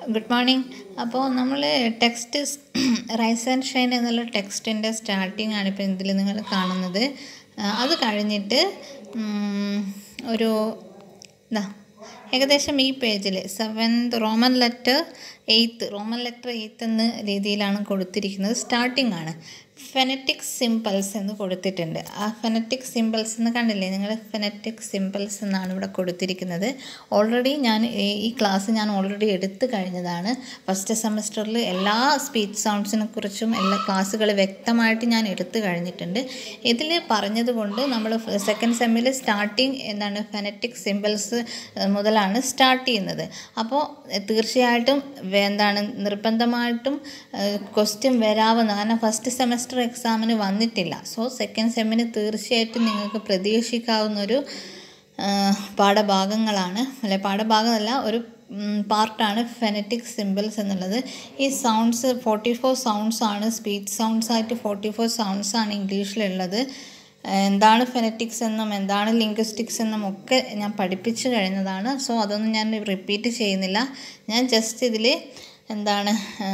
good morning അപ്പോൾ നമ്മൾ text rice and shine എന്നുള്ള ടെക്സ്റ്റിൻ്റെ സ്റ്റാർട്ടിംഗ് ആണ് ഇപ്പോൾ ഇതിൽ നിങ്ങൾ കാണുന്നത് ആ, അത് കഴിഞ്ഞിട്ട് ഉം, ഒരു ഇതാ ഏകദേശം ഈ പേജിൽ seventh Roman letter eighth Roman letter eighth എന്ന രീതിയിലാണ് കൊടുത്തിരിക്കുന്നത് സ്റ്റാർട്ടിംഗ് ആണ് ഫെനറ്റിക് സിമ്പിൾസ് എന്ന് കൊടുത്തിട്ടുണ്ട് ആ ഫെനറ്റിക് സിമ്പിൾസ് എന്ന് കണ്ടില്ലേ നിങ്ങൾ ഫെനറ്റിക് സിമ്പിൾസ് എന്നാണ് ഇവിടെ കൊടുത്തിരിക്കുന്നത് ഓൾറെഡി ഞാൻ ഈ- ഈ ക്ലാസ് ഞാൻ ഓൾറെഡി എടുത്തു കഴിഞ്ഞതാണ് ഫസ്റ്റ് സെമസ്റ്ററിൽ എല്ലാ സ്പീച്ച് സൗണ്ട്സിനെ കുറിച്ചും എല്ലാ ക്ലാസ്സുകൾ വ്യക്തമായിട്ട് ഞാൻ എടുത്തു കഴിഞ്ഞിട്ടുണ്ട് ഇതിൽ പറഞ്ഞതുകൊണ്ട് നമ്മൾ സെക്കൻഡ് സെമ്മിൽ സ്റ്റാർട്ടിങ് എന്താണ് ഫെനറ്റിക് സിമ്പിൾസ് മുതലാണ് സ്റ്റാർട്ട് ചെയ്യുന്നത് അപ്പോൾ തീർച്ചയായിട്ടും വേ- എന്താണ് നിർബന്ധമായിട്ടും ക്വസ്റ്റ്യൻ വരാവുന്ന കാരണം ഫസ്റ്റ് സെമസ്റ്റർ എക്സാമിന് വന്നിട്ടില്ല സോ സെക്കൻഡ് സെമ്മിന് തീർച്ചയായിട്ടും നിങ്ങൾക്ക് പ്രതീക്ഷിക്കാവുന്ന ഒരു ആ, പാഠഭാഗങ്ങളാണ് അല്ലെ പാഠഭാഗമല്ല ഒരു പാർട്ടാണ് ഫെനറ്റിക് സിമ്പിൾസ് എന്നുള്ളത് ഈ സൗണ്ട്സ് ഫോർട്ടി ഫോർ സൗണ്ട്സ് ആണ് സ്പീച്ച് സൗണ്ട്സ് ആയിട്ട് ഫോർട്ടി ഫോർ സൗണ്ട്സ് ആണ് ഇംഗ്ലീഷിലുള്ളത് എന്താണ് ഫെനറ്റിക്സ് എന്നും എന്താണ് ലിംഗ്വിസ്റ്റിക്സ് എന്നും ഒക്കെ ഞാൻ പഠിപ്പിച്ചു കഴിഞ്ഞതാണ് സോ അതൊന്നും ഞാൻ റിപ്പീറ്റ് ചെയ്യുന്നില്ല ഞാൻ ജസ്റ്റ് ഇതിൽ എന്താണ്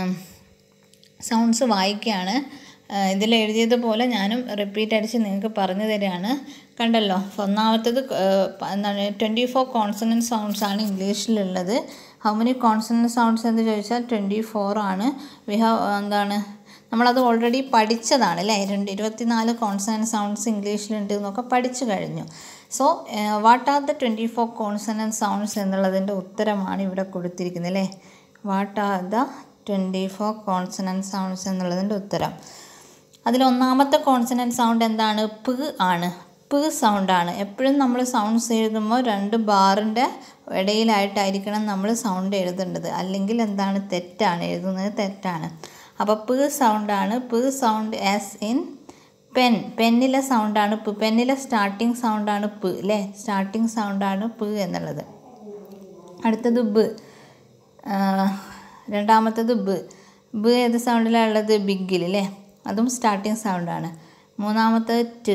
സൗണ്ട്സ് വായിക്കുകയാണ് ഇതിൽ എഴുതിയതുപോലെ ഞാനും റിപ്പീറ്റ് അടിച്ച് നിങ്ങൾക്ക് പറഞ്ഞു തരികയാണ് കണ്ടല്ലോ ഒന്നാമത്തത് ഏഹ്, പ- എന്താണ് ട്വൻറ്റി ഫോർ കോൺസണൻറ്റ് സൗണ്ട്സ് ആണ് ഇംഗ്ലീഷിലുള്ളത് ഹൗ മെനി കോൺസണൻറ്റ് സൗണ്ട്സ് എന്ന് ചോദിച്ചാൽ ട്വൻറ്റി ഫോർ ആണ് വി ഹാവ് എന്താണ് നമ്മളത് ഓൾറെഡി പഠിച്ചതാണ് അല്ലേ രണ്ട് ഇരുപത്തിനാല് കോൺസണൻറ്റ് സൗണ്ട്സ് ഇംഗ്ലീഷിലുണ്ട് എന്നൊക്കെ പഠിച്ചു കഴിഞ്ഞു so what are the twenty four consonant sounds എന്നുള്ളതിൻ്റെ ഉത്തരമാണ് ഇവിടെ കൊടുത്തിരിക്കുന്നത് അല്ലേ what are the twenty four consonant sounds എന്നുള്ളതിൻ്റെ ഉത്തരം അതിൽ ഒന്നാമത്തെ കോൺസണൻറ്റ് സൗണ്ട് എന്താണ് പ് ആണ് പ് സൗണ്ടാണ് എപ്പോഴും നമ്മൾ സൗണ്ട്സ് എഴുതുമ്പോൾ രണ്ട് ബാറിൻ്റെ ഇടയിലായിട്ടായിരിക്കണം നമ്മൾ സൗണ്ട് എഴുതേണ്ടത് അല്ലെങ്കിൽ എന്താണ് തെറ്റാണ് എഴുതുന്നത് തെറ്റാണ് അപ്പോൾ പ് സൗണ്ടാണ് പ് സൗണ്ട് ആസ് ഇൻ പെൻ പെന്നിലെ സൗണ്ടാണ് പ് പെന്നിലെ സ്റ്റാർട്ടിങ് സൗണ്ടാണ് പ് അല്ലേ സ്റ്റാർട്ടിങ് സൗണ്ടാണ് പ് എന്നുള്ളത് അടുത്തത് ബ് ആ, രണ്ടാമത്തത് ബ് ബ് ഏത് സൗണ്ടിലാണ് ഉള്ളത് ബിഗിൽ അല്ലേ അതും സ്റ്റാർട്ടിങ് സൗണ്ടാണ് മൂന്നാമത്തത് ട്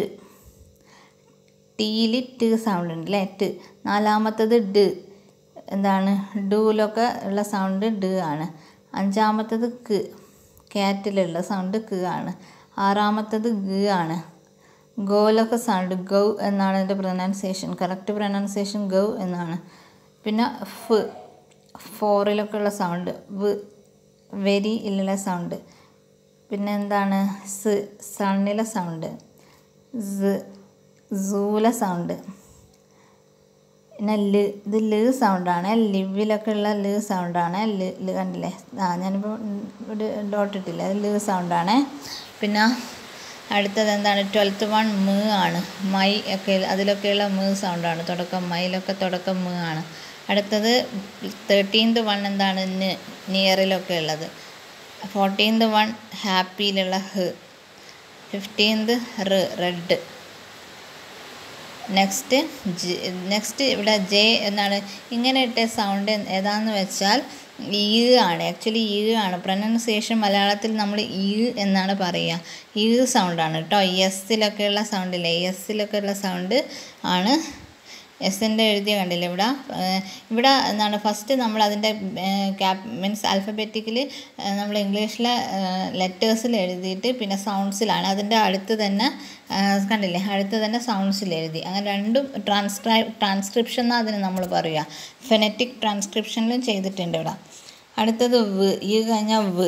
ടീയിൽ ട് സൗണ്ട് ഉണ്ട് അല്ലേ ട് നാലാമത്തത് ഡ് എന്താണ് ഡൂലൊക്കെ ഉള്ള സൗണ്ട് ഡ് ആണ് അഞ്ചാമത്തത് ക് ക്യാറ്റിലുള്ള സൗണ്ട് ക് ആണ് ആറാമത്തത് ഗ ആണ് ഗോലൊക്കെ സൗണ്ട് ഗൗ എന്നാണ് അതിൻ്റെ പ്രൊനൗൺസിയേഷൻ കറക്റ്റ് പ്രൊനൗൺസിയേഷൻ ഗൗ എന്നാണ് പിന്നെ ഫ് ഫോറിലൊക്കെ ഉള്ള സൗണ്ട് വ് വെരി ഇല്ലുള്ള സൗണ്ട് പിന്നെ എന്താണ് സ് സണ്ണിലെ സൗണ്ട് സ് സൂല സൗണ്ട് പിന്നെ ല് ഇത് ല് സൗണ്ടാണ് ലിവിലൊക്കെ ഉള്ള ല് സൗണ്ടാണ് ല് ല് കണ്ടില്ലേ ആ ഞാനിപ്പോൾ ഒരു ഡോട്ട് ഇട്ടില്ല അത് ല് സൗണ്ടാണ് പിന്നെ അടുത്തത് എന്താണ് ട്വൽത്ത് വൺ മ് ആണ് മൈ ഒക്കെ അതിലൊക്കെയുള്ള മ് സൗണ്ടാണ് തുടക്കം മൈലൊക്കെ തുടക്കം മ് ആണ് അടുത്തത് തേർട്ടീൻത് വൺ എന്താണ് ന് നിയറിലൊക്കെ ഉള്ളത് ഫോർട്ടീൻത് വൺ ഹാപ്പിയിലുള്ള ഹ് ഫിഫ്റ്റീൻത് റ് റെഡ് നെക്സ്റ്റ് ജെ നെക്സ്റ്റ് ഇവിടെ ജെ എന്നാണ് ഇങ്ങനെ ഇട്ട സൗണ്ട് ഏതാന്ന് വെച്ചാൽ ഈ ആണ് ആക്ച്വലി ഈ ആണ് പ്രൊനൗൺസിയേഷൻ മലയാളത്തിൽ നമ്മൾ ഈ എന്നാണ് പറയുക ഈ സൗണ്ടാണ് കേട്ടോ എസ്സിലൊക്കെയുള്ള സൗണ്ടില്ലേ എസ്സിലൊക്കെ ഉള്ള സൗണ്ട് ആണ് എസിൻ്റെ എഴുതിയ കണ്ടില്ലേ ഇവിടെ ഏഹ് ഇവിടെ എന്താണ് ഫസ്റ്റ് നമ്മൾ അതിൻ്റെ ക്യാപ് മീൻസ് ആൽഫബറ്റിക്കൽ നമ്മൾ ഇംഗ്ലീഷിലെ ലെറ്റേഴ്സിൽ എഴുതിയിട്ട് പിന്നെ സൗണ്ട്സിലാണ് അതിൻ്റെ അടുത്ത് തന്നെ ഏഹ് കണ്ടില്ലേ അടുത്ത് തന്നെ സൗണ്ട്സിൽ എഴുതി അങ്ങനെ രണ്ടും ട്രാൻസ്ക്രൈ ട്രാൻസ്ക്രിപ്ഷൻ എന്നാണ് അതിന് നമ്മൾ പറയുക ഫെനറ്റിക് ട്രാൻസ്ക്രിപ്ഷനിലും ചെയ്തിട്ടുണ്ട് ഇവിടെ അടുത്തത് വ് ഈ കഴിഞ്ഞാൽ വ്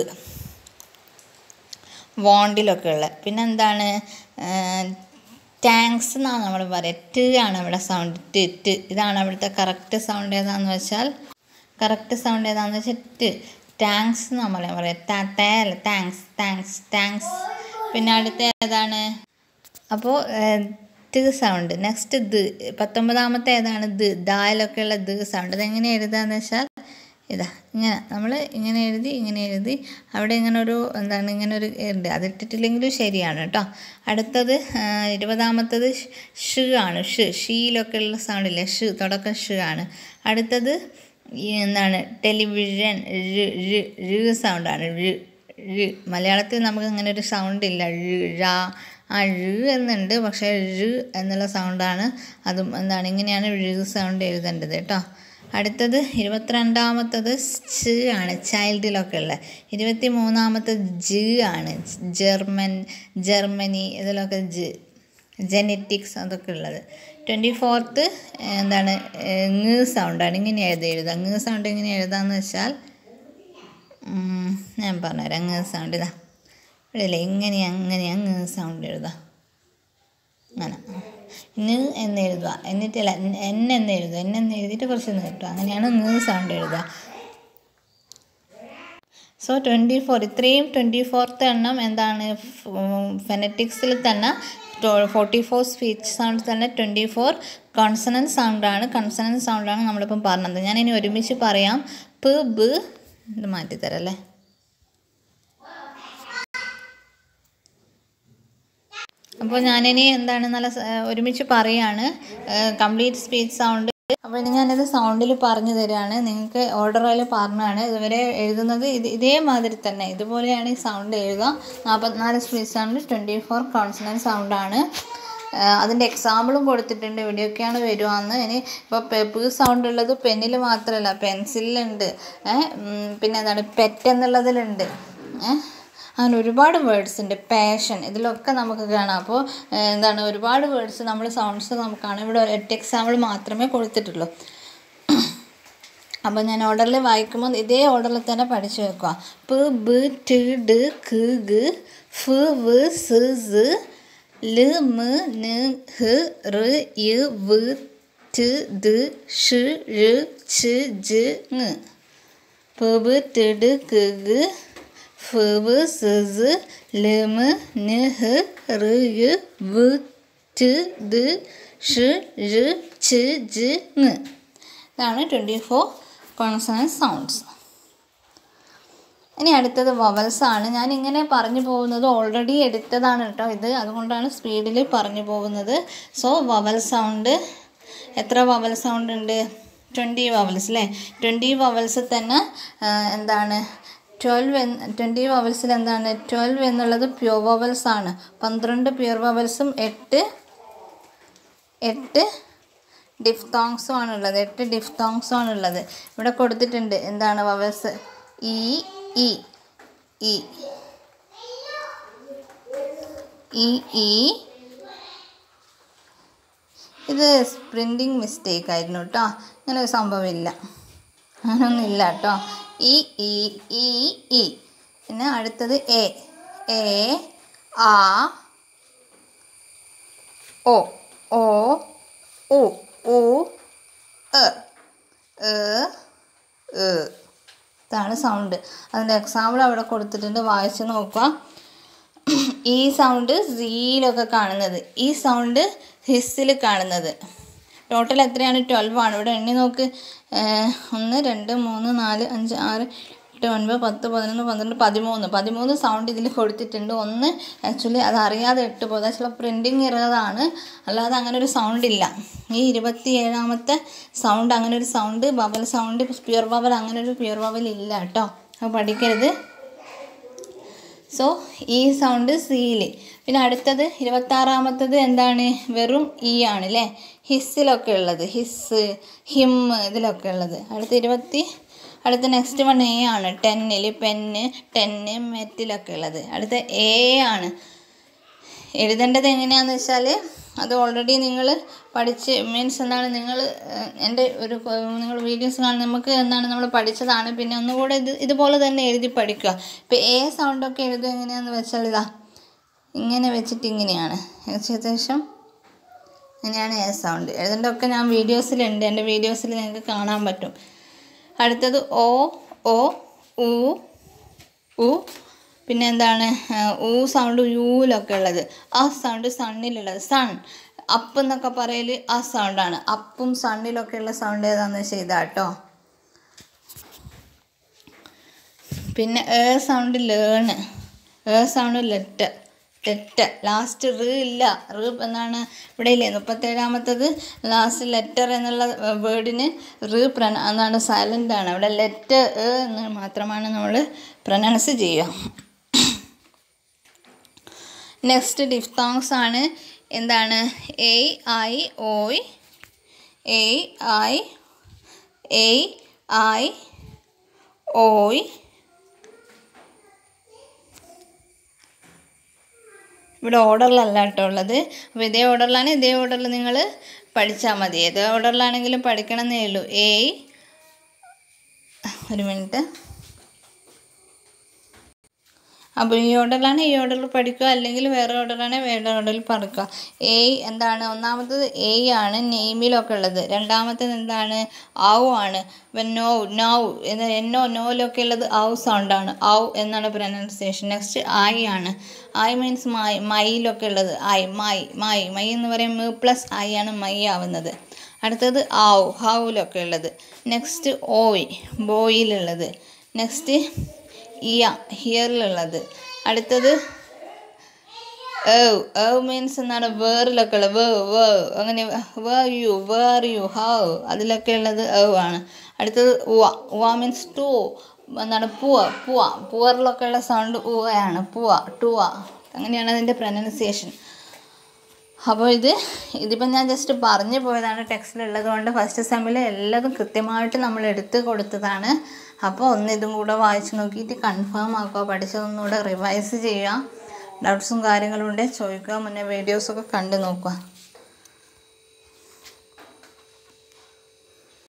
വോണ്ടിലൊക്കെ ഉള്ള പിന്നെ എന്താണ് ടാങ്ക്സ് എന്നാണ് നമ്മൾ പറയുക ട് ആണ് ഇവിടെ സൗണ്ട് ട് ട് ഇതാണ് അവിടുത്തെ കറക്റ്റ് സൗണ്ട് ഏതാണെന്ന് വെച്ചാൽ കറക്റ്റ് സൗണ്ട് ഏതാണെന്ന് വെച്ചാൽ ട് ടാങ്ക്സ് നമ്മൾ പറയാം ടാ ടേ അല്ല താങ്ക്സ് താങ്ക്സ് താങ്ക്സ് പിന്നെ അടുത്ത ഏതാണ് അപ്പോൾ ട് സൗണ്ട് നെക്സ്റ്റ് ദ് പത്തൊമ്പതാമത്തെ ഏതാണ് ദ് ദാലൊക്കെയുള്ള ദ് സൗണ്ട് ഇതെങ്ങനെ എഴുതാന്ന് വെച്ചാൽ ഇതാ ഇങ്ങനെ നമ്മൾ ഇങ്ങനെ എഴുതി ഇങ്ങനെ എഴുതി അവിടെ ഇങ്ങനെ ഒരു എന്താണ് ഇങ്ങനെ ഒരു ഉണ്ട് അതിട്ടിട്ടില്ലെങ്കിലും ശരിയാണ് കേട്ടോ അടുത്തത് ആ, ഇരുപതാമത്തത് ഷ് ഷ് ആണ് ഷ് ഷീയിലൊക്കെ ഉള്ള സൗണ്ട് ഇല്ലേ ഷ് തുടക്കം ഷ് ആണ് അടുത്തത് ഈ എന്താണ് ടെലിവിഷൻ ഴ് ഴ് ഴ് സൗണ്ടാണ് ഴ് ഴ് മലയാളത്തിൽ നമുക്ക് അങ്ങനെ ഒരു സൗണ്ട് ഇല്ല ഴ് ഴ ആ ഴ് എന്നുണ്ട് പക്ഷേ ഴ് എന്നുള്ള സൗണ്ടാണ് അതും എന്താണ് ഇങ്ങനെയാണ് ഴ് സൗണ്ട് എഴുതേണ്ടത് കേട്ടോ അടുത്തത് ഇരുപത്തിരണ്ടാമത്തത് ച് ആണ് ചൈൽഡിലൊക്കെ ഉള്ളത് ഇരുപത്തി മൂന്നാമത്തത് ജ് ആണ് ജർമ്മൻ ജർമ്മനി ഇതിലൊക്കെ ജ് ജെനറ്റിക്സ് അതൊക്കെ ഉള്ളത് ട്വൻറ്റി ഫോർത്ത് എന്താണ് ng് സൗണ്ടാണ് ഇങ്ങനെ എഴുതി എഴുതാം ng് സൗണ്ട് എങ്ങനെ എഴുതാമെന്ന് വെച്ചാൽ ഉം, ഞാൻ പറഞ്ഞുതരാം ng് സൗണ്ട് ഇതാ ഇവിടെ ഇല്ലേ ഇങ്ങനെ അങ്ങനെ ng് സൗണ്ട് എഴുതാം അങ്ങനെ ന് എന്ന് എഴുതുക എന്നിട്ടല്ല എൻ എന്ന് എഴുതുക എൻ എന്ന് എഴുതിയിട്ട് കുറച്ച് നീട്ടുക അങ്ങനെയാണ് ng് സൗണ്ട് എഴുതുക സോ ട്വൻറ്റി ഫോർ ഇത്രയും ട്വൻറ്റി ഫോർത്ത് എണ്ണം എന്താണ് ഫെനറ്റിക്സിൽ തന്നെ ഫോർട്ടി ഫോർ സ്പീച്ച് സൗണ്ട് തന്നെ ട്വൻറ്റി ഫോർ കോൺസണൻറ്റ് സൗണ്ടാണ് കൺസണൻറ്റ് സൗണ്ടാണ് നമ്മളിപ്പം പറഞ്ഞത് ഞാൻ ഇനി ഒരുമിച്ച് പറയാം പ് ബ് ഇത് മാറ്റിത്തരാം അല്ലേ അപ്പോൾ ഞാനിനി എന്താണ് നല്ല സ- ഒരുമിച്ച് പറയാണ് കംപ്ലീറ്റ് സ്പീച്ച് സൗണ്ട് അപ്പോൾ ഇനി ഞാനിത് സൗണ്ടിൽ പറഞ്ഞു തരികയാണ് നിങ്ങൾക്ക് ഓർഡറിൽ പറഞ്ഞാണ് ഇതുവരെ എഴുതുന്നത് ഇത് ഇതേമാതിരി തന്നെ ഇതുപോലെയാണ് ഈ സൗണ്ട് എഴുതുക നാൽപ്പത്തിനാല് speech sound twenty four consonant സൗണ്ടാണ് അതിൻ്റെ എക്സാമ്പിളും കൊടുത്തിട്ടുണ്ട് ഇവിടെയൊക്കെയാണ് വരുവാന്ന് ഇനി ഇപ്പോൾ പെപ്പ് സൗണ്ട് ഉള്ളത് പെന്നിൽ മാത്രമല്ല പെൻസിലുണ്ട് പിന്നെ എന്താണ് പെറ്റ് എന്നുള്ളതിലുണ്ട് ഏഹ് അങ്ങനെ ഒരുപാട് വേർഡ്സ് ഉണ്ട് പാഷൻ ഇതിലൊക്കെ നമുക്ക് കാണാം അപ്പോൾ ഏഹ്, എന്താണ് ഒരുപാട് വേർഡ്സ് നമ്മൾ സൗണ്ട്സ് നമുക്ക് കാണാം ഇവിടെ എട്ട് എക്സാമ്പിൾ മാത്രമേ കൊടുത്തിട്ടുള്ളൂ അപ്പോൾ ഞാൻ ഓർഡറിൽ വായിക്കുമ്പോൾ ഇതേ ഓർഡറിൽ തന്നെ പഠിച്ചു വെക്കുക പ് ബ് ട് ഡ് ഖ് ഗ ഫ് വ് സ് സ് ല് മ് ന് ഹ് റ് യ് വ് ട് ദ് ഷ് ഴ് ഛ് ജ് ങ് പ് ബ് ട് ഡ് ഖ് ഗ ഫ് വ് സ് സ് ല് മ് ന് ഹ് റ് യ് വ് ട് ദ് ഷ് ഴ് ഛ് ജ് ങ് ഇതാണ് ട്വൻറ്റി ഫോർ കോൺസണൻറ്റ് സൗണ്ട്സ് ഇനി അടുത്തത് വവൽസ് ആണ് ഞാൻ ഇങ്ങനെ പറഞ്ഞു പോകുന്നത് ഓൾറെഡി എടുത്തതാണ് കേട്ടോ ഇത് അതുകൊണ്ടാണ് സ്പീഡിൽ പറഞ്ഞു പോകുന്നത് സോ വവൽ സൗണ്ട് എത്ര വവൽ സൗണ്ട് ഉണ്ട് ട്വൻറ്റി വവൽസ് അല്ലേ ട്വൻറ്റി വവൽസ് തന്നെ ആ, എന്താണ് ട്വൽവ് എന്ന് ട്വൻറ്റി വവൽസിൽ എന്താണ് ട്വൽവ് എന്നുള്ളത് പ്യൂർ വവൽസ് ആണ് പന്ത്രണ്ട് പ്യൂർ വവൽസും എട്ട് എട്ട് ഡിഫ്തോങ്സും ആണുള്ളത് എട്ട് ഡിഫ്തോങ്സും ആണുള്ളത് ഇവിടെ കൊടുത്തിട്ടുണ്ട് എന്താണ് വവൽസ് ഇ ഇ ഇ ഇ ഇ ഇത് പ്രിൻറ്റിങ് മിസ്റ്റേക്ക് ആയിരുന്നു കേട്ടോ അങ്ങനെ ഒരു സംഭവമില്ല അങ്ങനൊന്നും ഇല്ല കേട്ടോ ഇ ഇ ഇ ഇ പിന്നെ അടുത്തത് എ എ ആ ഒ ഓ ഉ ഉ എ എ എ ഇതാണ് സൗണ്ട് അതിൻ്റെ എക്സാമ്പിൾ അവിടെ കൊടുത്തിട്ടുണ്ട് വായിച്ച് നോക്കുക ഈ സൗണ്ട് സീലൊക്കെ കാണുന്നത് ഈ സൗണ്ട് ഹിസ്സിൽ കാണുന്നത് ടോട്ടൽ എത്രയാണ് ട്വൽവ് ആണ് ഇവിടെ എണ്ണി നോക്ക് ഏഹ്, ഒന്ന് രണ്ട് മൂന്ന് നാല് അഞ്ച് ആറ് എട്ട് ഒൻപത് പത്ത് പതിനൊന്ന് പന്ത്രണ്ട് പതിമൂന്ന് പതിമൂന്ന് സൗണ്ട് ഇതിൽ കൊടുത്തിട്ടുണ്ട് ഒന്ന് ആക്ച്വലി അത് അറിയാതെ ഇട്ട് പോകുന്നത് ചില പ്രിൻറ്റിങ് ഇറതാണ് അല്ലാതെ അങ്ങനെ ഒരു സൗണ്ട് ഇല്ല ഈ ഇരുപത്തി ഏഴാമത്തെ സൗണ്ട് അങ്ങനെ ഒരു sound bubble sound pure bubble അങ്ങനെ ഒരു പ്യുർ ബബൽ ഇല്ല കേട്ടോ അപ്പോൾ പഠിക്കരുത് സോ ഈ സൗണ്ട് സീല് പിന്നെ അടുത്തത് ഇരുപത്താറാമത്തത് എന്താണ് വെറും ഇ ആണ് അല്ലേ ഹിസ്സിലൊക്കെ ഉള്ളത് ഹിസ് ഹിം ഇതിലൊക്കെ ഉള്ളത് അടുത്ത ഇരുപത്തി അടുത്ത നെക്സ്റ്റ് വൺ എ ആണ് ടെന്നിൽ പെന്ന് ടെന്ന് മെറ്റിലൊക്കെ ഉള്ളത് അടുത്ത എ ആണ് എഴുതേണ്ടത് എങ്ങനെയാണെന്ന് വെച്ചാൽ അത് ഓൾറെഡി നിങ്ങൾ പഠിച്ച് മീൻസ് എന്താണ് നിങ്ങൾ എൻ്റെ ഒരു നിങ്ങൾ വീഡിയോസ് കാണുന്ന നമുക്ക് എന്താണ് നമ്മൾ പഠിച്ചതാണ് പിന്നെ ഒന്നുകൂടെ ഇത് ഇതുപോലെ തന്നെ എഴുതി പഠിക്കുക ഇപ്പോൾ എ സൗണ്ടൊക്കെ എഴുതുക എങ്ങനെയാണെന്ന് വെച്ചാൽ ഇതാ ഇങ്ങനെ വെച്ചിട്ട് ഇങ്ങനെയാണ് ഏകദേശം ഇങ്ങനെയാണ് എ സൗണ്ട് എഴുതേണ്ടതൊക്കെ ഞാൻ വീഡിയോസിലുണ്ട് എൻ്റെ വീഡിയോസിൽ നിങ്ങൾക്ക് കാണാൻ പറ്റും അടുത്തത് ഓ ഓ ഉ ഉ പിന്നെ എന്താണ് ആ, ഊ സൗണ്ട് യൂലൊക്കെ ഉള്ളത് ആ സൗണ്ട് സണ്ണിലുള്ളത് സൺ അപ്പ് എന്നൊക്കെ പറയൽ ആ സൗണ്ടാണ് അപ്പും സണ്ണിലൊക്കെ ഉള്ള സൗണ്ട് ഏതാണെന്ന് വെച്ചാൽ ഇതാ കേട്ടോ പിന്നെ ഏ സൗണ്ട് ലേണ് ഏ സൗണ്ട് ലെറ്റ് ലെറ്റ് ലാസ്റ്റ് റ് ഇല്ല റ് എന്നാണ് ഇവിടെ ഇല്ലേ മുപ്പത്തേഴാമത്തത് ലാസ്റ്റ് ലെറ്റർ എന്നുള്ള വേർഡിന് റ് പ്രന എന്നാണ് സൈലൻ്റ് ആണ് അവിടെ ലെറ്റ് ഏ എന്ന് മാത്രമാണ് നമ്മൾ പ്രൊനൗൺസ് ചെയ്യുക നെക്സ്റ്റ് ഡിഫ്തോങ്സ് ആണ് എന്താണ് എ ഐ ഓയ് എ ഐ എ ഐ ഓയ് ഇവിടെ ഓർഡറിലല്ല കേട്ടോ ഉള്ളത് അപ്പോൾ ഇതേ ഓർഡറിലാണ് ഇതേ ഓർഡറിൽ നിങ്ങൾ പഠിച്ചാൽ മതി ഏത് ഓർഡറിലാണെങ്കിലും പഠിക്കണമെന്നേ ഉള്ളൂ എ ഒരു മിനിറ്റ് അപ്പോൾ ഈ ഓർഡറിലാണ് ഈ ഓർഡറിൽ പഠിക്കുക അല്ലെങ്കിൽ വേറെ ഓർഡറാണ് വേറെ ഓർഡറിൽ പഠിക്കുക എ എന്താണ് ഒന്നാമത്തത് എ ആണ് നെയിമിലൊക്കെ ഉള്ളത് രണ്ടാമത്തത് എന്താണ് ഔ ആണ് ഇപ്പം നോ നൗ എന്ന് എന്നോ നോയിലൊക്കെ ഉള്ളത് ഔ സൗണ്ടാണ് ഔ എന്നാണ് പ്രൊനൗൺസിയേഷൻ നെക്സ്റ്റ് ഐ ആണ് ഐ മീൻസ് മൈ മൈയിലൊക്കെ ഉള്ളത് ഐ മൈ മൈ മൈ എന്ന് പറയുമ്പോൾ പ്ലസ് ഐ ആണ് മൈ ആവുന്നത് അടുത്തത് ഔ ഹൗലൊക്കെ ഉള്ളത് നെക്സ്റ്റ് ഓയ് ബോയിലുള്ളത് നെക്സ്റ്റ് ഇയ ഹിയറിലുള്ളത് അടുത്തത് ഏവ് ഏവ് മീൻസ് എന്താണ് വേറിലൊക്കെ ഉള്ളത് വേ വേ അങ്ങനെ way you where you how അതിലൊക്കെ ഉള്ളത് ഏവ് ആണ് അടുത്തത് ഉവ ഉവ മീൻസ് ടു എന്താണ് പൂവ പൂവ പൂവറിലൊക്കെ ഉള്ള സൗണ്ട് ഉവയാണ് പൂവ ടുവ അങ്ങനെയാണ് അതിൻ്റെ പ്രൊനൗൺസിയേഷൻ അപ്പോൾ ഇത് ഇതിപ്പോൾ ഞാൻ ജസ്റ്റ് പറഞ്ഞു പോയതാണ് ടെക്സ്റ്റിലുള്ളത് കൊണ്ട് ഫസ്റ്റ് സെമ്മിൽ എല്ലാതും കൃത്യമായിട്ട് നമ്മൾ എടുത്ത് കൊടുത്തതാണ് അപ്പോൾ ഒന്ന് ഇതും കൂടെ വായിച്ച് നോക്കിയിട്ട് കൺഫേം ആക്കുക പഠിച്ചതൊന്നുകൂടെ റിവൈസ് ചെയ്യുക ഡൗട്ട്സും കാര്യങ്ങളും ഉണ്ടെങ്കിൽ ചോദിക്കുക മുന്നേ വീഡിയോസൊക്കെ കണ്ടു നോക്കുക